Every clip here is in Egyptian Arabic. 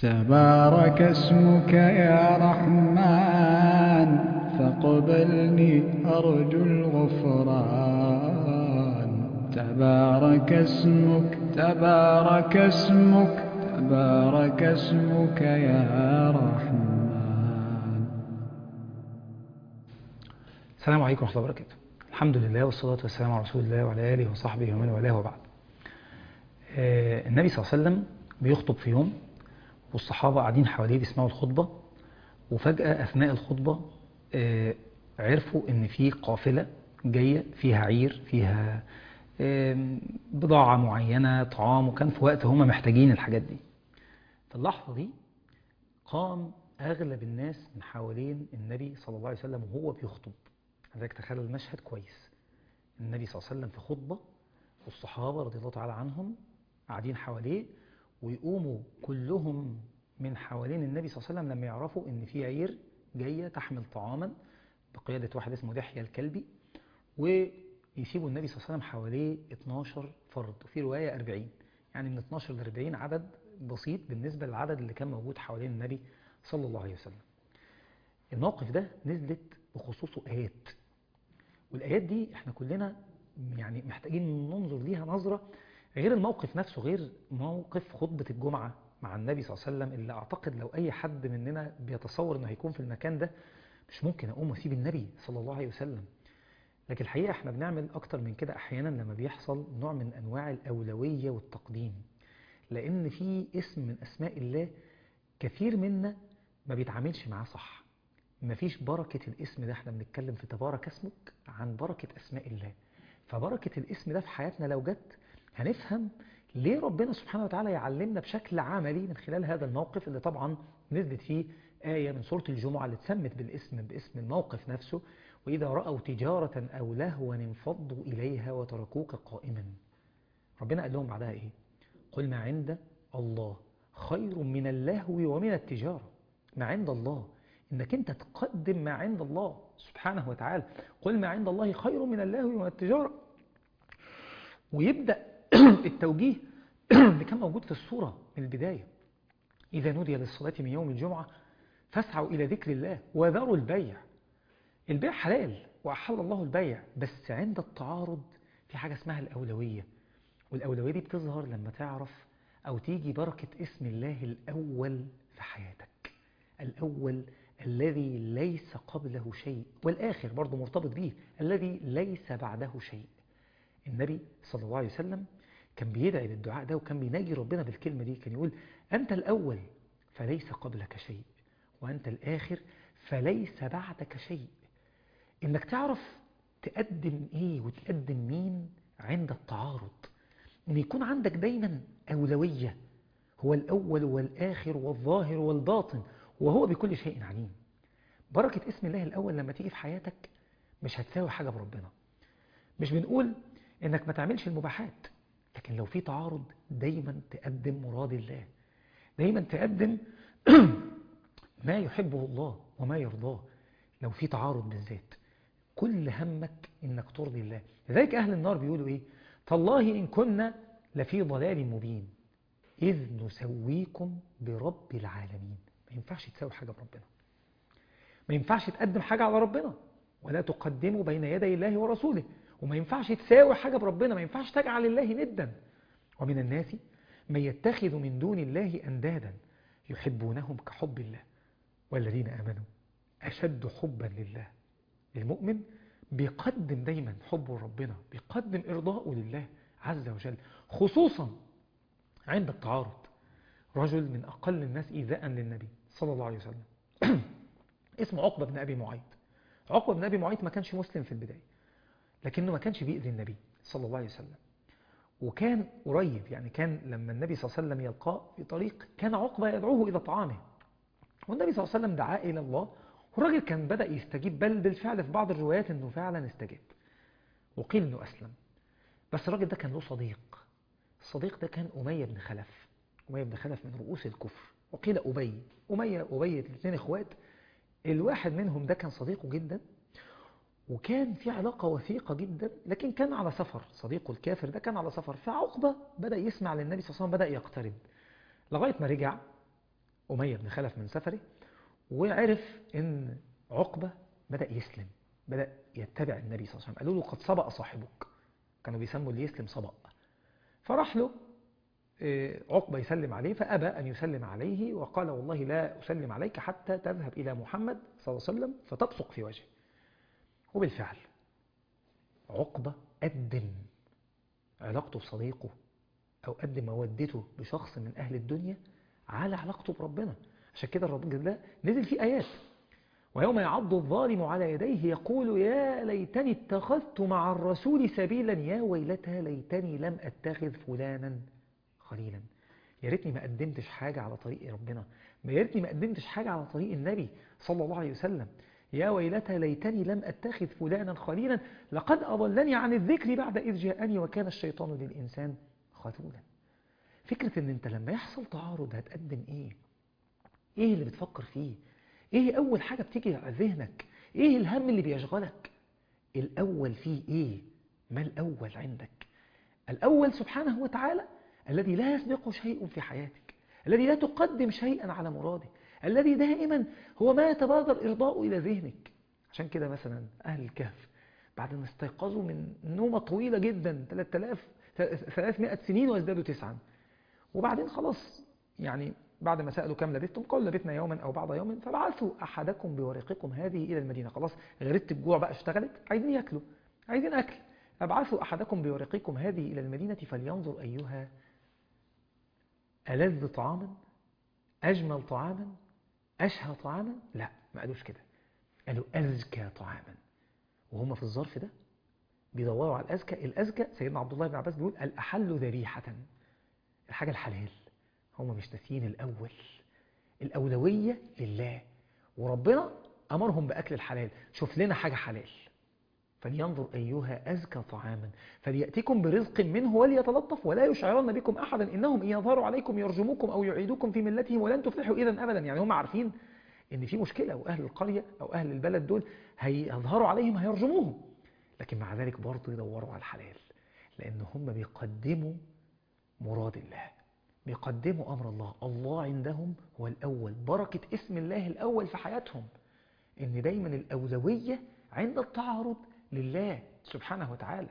تبارك اسمك يا رحمن فاقبلني أرجو الغفران تبارك اسمك تبارك اسمك تبارك اسمك يا رحمن السلام عليكم ورحمة الله وبركاته الحمد لله والصلاة والسلام على رسول الله وعلى آله وصحبه ومن والاه وبعد آه، النبي صلى الله عليه وسلم بيخطب في يوم والصحابة قاعدين حواليه بيسمعوا الخطبة وفجأة أثناء الخطبة آه، عرفوا إن في قافلة جاية فيها عير فيها آم، بضاعة معينة طعام وكان في وقت هم محتاجين الحاجات دي في اللحظة دي قام أغلب الناس من حوالين النبي صلى الله عليه وسلم وهو بيخطب حضرتك تخيل المشهد كويس النبي صلى الله عليه وسلم في خطبة والصحابة رضي الله تعالى عنهم قاعدين حواليه ويقوموا كلهم من حوالين النبي صلى الله عليه وسلم لما يعرفوا ان في عير جاية تحمل طعاما بقيادة واحد اسمه دحية الكلبي ويسيبوا النبي صلى الله عليه وسلم حواليه 12 فرد وفي رواية 40 يعني من 12 ل 40 عدد بسيط بالنسبة للعدد اللي كان موجود حوالين النبي صلى الله عليه وسلم الموقف ده نزلت بخصوصه آيات والآيات دي احنا كلنا يعني محتاجين ننظر ليها نظرة غير الموقف نفسه غير موقف خطبة الجمعة مع النبي صلى الله عليه وسلم اللي أعتقد لو أي حد مننا بيتصور أنه هيكون في المكان ده مش ممكن أقوم وأسيب النبي صلى الله عليه وسلم لكن الحقيقة احنا بنعمل أكتر من كده أحيانا لما بيحصل نوع من أنواع الأولوية والتقديم لأن في اسم من أسماء الله كثير منا ما بيتعاملش معاه صح مفيش بركة الاسم ده احنا بنتكلم في تبارك اسمك عن بركة أسماء الله فبركة الاسم ده في حياتنا لو جت هنفهم ليه ربنا سبحانه وتعالى يعلمنا بشكل عملي من خلال هذا الموقف اللي طبعا نزلت فيه آية من سورة الجمعة اللي اتسمت بالاسم باسم الموقف نفسه وإذا رأوا تجارة أو لهوا انفضوا إليها وتركوك قائما ربنا قال لهم بعدها إيه قل ما عند الله خير من اللهو ومن التجارة ما عند الله انك انت تقدم ما عند الله سبحانه وتعالى قل ما عند الله خير من اللهو ومن التجارة ويبدأ التوجيه اللي كان موجود في الصورة من البداية إذا نودي للصلاة من يوم الجمعة فاسعوا إلى ذكر الله وذروا البيع البيع حلال وأحل الله البيع بس عند التعارض في حاجة اسمها الأولوية والأولوية دي بتظهر لما تعرف أو تيجي بركة اسم الله الأول في حياتك الأول الذي ليس قبله شيء والآخر برضه مرتبط به الذي ليس بعده شيء النبي صلى الله عليه وسلم كان بيدعي بالدعاء ده وكان بيناجي ربنا بالكلمة دي كان يقول أنت الأول فليس قبلك شيء وأنت الآخر فليس بعدك شيء إنك تعرف تقدم إيه وتقدم مين عند التعارض إن يكون عندك دايما أولوية هو الأول والآخر والظاهر والباطن وهو بكل شيء عليم بركة اسم الله الأول لما تيجي في حياتك مش هتساوي حاجة بربنا مش بنقول إنك ما تعملش المباحات لكن لو في تعارض دايما تقدم مراد الله دايما تقدم ما يحبه الله وما يرضاه لو في تعارض بالذات كل همك إنك ترضي الله لذلك أهل النار بيقولوا إيه تالله إن كنا لفي ضلال مبين إذ نسويكم برب العالمين ما ينفعش تساوي حاجة بربنا ما ينفعش تقدم حاجة على ربنا ولا تقدموا بين يدي الله ورسوله وما ينفعش تساوي حاجة بربنا ما ينفعش تجعل الله ندا ومن الناس من يتخذ من دون الله أندادا يحبونهم كحب الله والذين آمنوا أشد حبا لله المؤمن بيقدم دايما حبه لربنا بيقدم إرضاءه لله عز وجل خصوصا عند التعارض رجل من أقل الناس إيذاء للنبي صلى الله عليه وسلم اسمه عقبة بن أبي معيط عقبة بن أبي معيط ما كانش مسلم في البداية لكنه ما كانش بيأذي النبي صلى الله عليه وسلم وكان قريب يعني كان لما النبي صلى الله عليه وسلم يلقاه في طريق كان عقبة يدعوه إلى طعامه والنبي صلى الله عليه وسلم دعاه إلى الله والراجل كان بدأ يستجيب بل بالفعل في بعض الروايات أنه فعلا استجاب وقيل أنه أسلم بس الراجل ده كان له صديق الصديق ده كان أمية بن خلف أمية بن خلف من رؤوس الكفر وقيل أبي أمية أبي الاثنين إخوات الواحد منهم ده كان صديقه جدا وكان في علاقة وثيقة جدا لكن كان على سفر صديقه الكافر ده كان على سفر فعقبة بدأ يسمع للنبي صلى الله عليه وسلم بدأ يقترب لغاية ما رجع أمية بن خلف من سفره وعرف ان عقبة بدأ يسلم بدأ يتبع النبي صلى الله عليه وسلم قالوا له قد سبق صاحبك كانوا بيسموا اللي يسلم سبق فراح له عقبة يسلم عليه فأبى أن يسلم عليه وقال والله لا أسلم عليك حتى تذهب إلى محمد صلى الله عليه وسلم فتبصق في وجهه وبالفعل عقبة قدم علاقته بصديقه أو قدم مودته بشخص من أهل الدنيا على علاقته بربنا عشان كده الراجل ده نزل فيه آيات ويوم يعض الظالم على يديه يقول يا ليتني اتخذت مع الرسول سبيلا يا ويلتى ليتني لم أتخذ فلانا خليلا يا ريتني ما قدمتش حاجة على طريق ربنا ما يا ريتني ما قدمتش حاجة على طريق النبي صلى الله عليه وسلم يا ويلتى ليتني لم أتخذ فلانا خليلا لقد أضلني عن الذكر بعد إذ جاءني وكان الشيطان للإنسان خذولا فكرة ان انت لما يحصل تعارض هتقدم ايه ايه اللي بتفكر فيه ايه اول حاجة بتيجي على ذهنك ايه الهم اللي بيشغلك الاول فيه ايه ما الاول عندك الاول سبحانه وتعالى الذي لا يسبقه شيء في حياتك الذي لا تقدم شيئا على مراده الذي دائما هو ما يتبادر إرضاؤه إلى ذهنك عشان كده مثلا أهل الكهف بعد ما استيقظوا من نومة طويلة جدا 3000 300 سنين وازدادوا تسعا وبعدين خلاص يعني بعد ما سألوا كم لبثتم قالوا لبثنا يوما أو بعض يوم فبعثوا أحدكم بورقكم هذه إلى المدينة خلاص غريت الجوع بقى اشتغلت عايزين ياكلوا عايزين أكل أبعثوا أحدكم بورقكم هذه إلى المدينة فلينظر أيها ألذ طعاما أجمل طعاما أشهى طعاما لا ما قالوش كده قالوا أزكى طعاما وهم في الظرف ده بيدوروا على الأزكى الأزكى سيدنا عبد الله بن عباس بيقول الأحل ذبيحة الحاجة الحلال هم مش ناسيين الأول الأولوية لله وربنا أمرهم بأكل الحلال شوف لنا حاجة حلال فلينظر أيها أزكى طعاما فليأتكم برزق منه وليتلطف ولا يشعرن بكم أحدا إنهم إن يظهروا عليكم يرجموكم أو يعيدوكم في ملتهم ولن تفلحوا إذا أبدا يعني هم عارفين إن في مشكلة وأهل القرية أو أهل البلد دول هيظهروا عليهم هيرجموهم لكن مع ذلك برضه يدوروا على الحلال لأن هم بيقدموا مراد الله بيقدموا أمر الله الله عندهم هو الأول بركة اسم الله الأول في حياتهم إن دايما الأولوية عند التعارض لله سبحانه وتعالى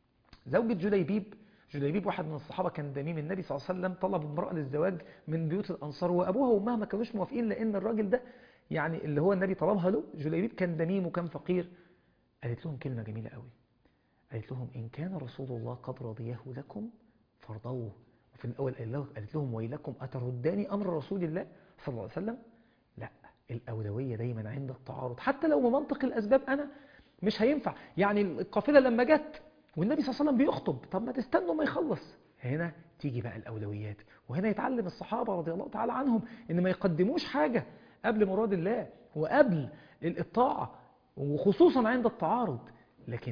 زوجة جليبيب جليبيب واحد من الصحابة كان دميم النبي صلى الله عليه وسلم طلب امرأة للزواج من بيوت الأنصار وأبوها وأمها ما كانوش موافقين لأن الراجل ده يعني اللي هو النبي طلبها له جليبيب كان دميم وكان فقير قالت لهم كلمة جميلة قوي قالت لهم إن كان رسول الله قد رضيه لكم فارضوه وفي الأول قالت لهم ويلكم أترداني أمر رسول الله صلى الله عليه وسلم لا الأولوية دايما عند التعارض حتى لو بمنطق الأسباب أنا مش هينفع يعني القافلة لما جت والنبي صلى الله عليه وسلم بيخطب طب ما تستنوا ما يخلص هنا تيجي بقى الأولويات وهنا يتعلم الصحابة رضي الله تعالى عنهم إن ما يقدموش حاجة قبل مراد الله وقبل الطاعة وخصوصا عند التعارض لكن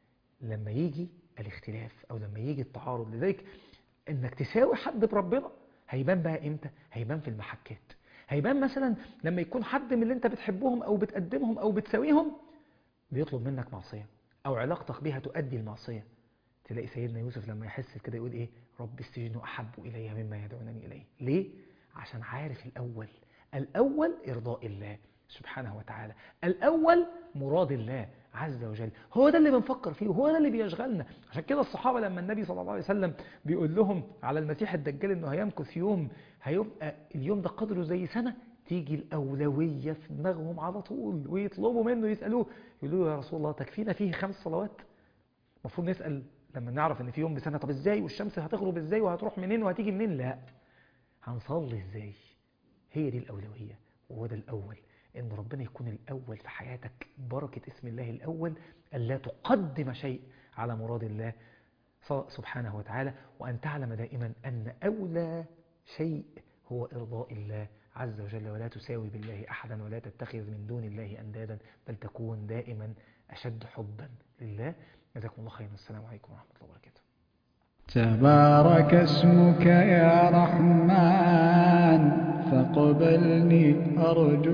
لما يجي الاختلاف أو لما يجي التعارض لذلك إنك تساوي حد بربنا هيبان بقى إمتى هيبان في المحكات هيبان مثلا لما يكون حد من اللي انت بتحبهم أو بتقدمهم أو بتساويهم بيطلب منك معصية أو علاقتك بها تؤدي المعصية تلاقي سيدنا يوسف لما يحس كده يقول إيه رب السجن أحب إلي مما يدعونني إليه ليه؟ عشان عارف الأول الأول إرضاء الله سبحانه وتعالى الأول مراد الله عز وجل هو ده اللي بنفكر فيه وهو ده اللي بيشغلنا عشان كده الصحابة لما النبي صلى الله عليه وسلم بيقول لهم على المسيح الدجال انه هيمكث يوم هيبقى اليوم ده قدره زي سنة تيجي الأولوية في دماغهم على طول ويطلبوا منه يسألوه يقولوا له يا رسول الله تكفينا فيه خمس صلوات المفروض نسأل لما نعرف ان في يوم بسنة طب ازاي والشمس هتغرب ازاي وهتروح منين وهتيجي منين لا هنصلي ازاي هي دي الأولوية وهو ده الأول ان ربنا يكون الأول في حياتك بركة اسم الله الأول ألا تقدم شيء على مراد الله سبحانه وتعالى وأن تعلم دائما أن أولى شيء هو إرضاء الله عز وجل ولا تساوي بالله أحدا ولا تتخذ من دون الله أندادا بل تكون دائما أشد حبا لله جزاكم الله خيرا السلام عليكم ورحمة الله وبركاته تبارك اسمك يا رحمن فاقبلني أرجو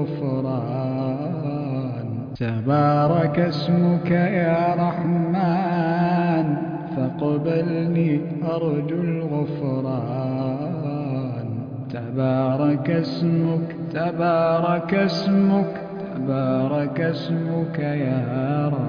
الغفران تبارك اسمك يا رحمن فاقبلني أرجو الغفران تبارك اسمك تبارك اسمك تبارك اسمك يا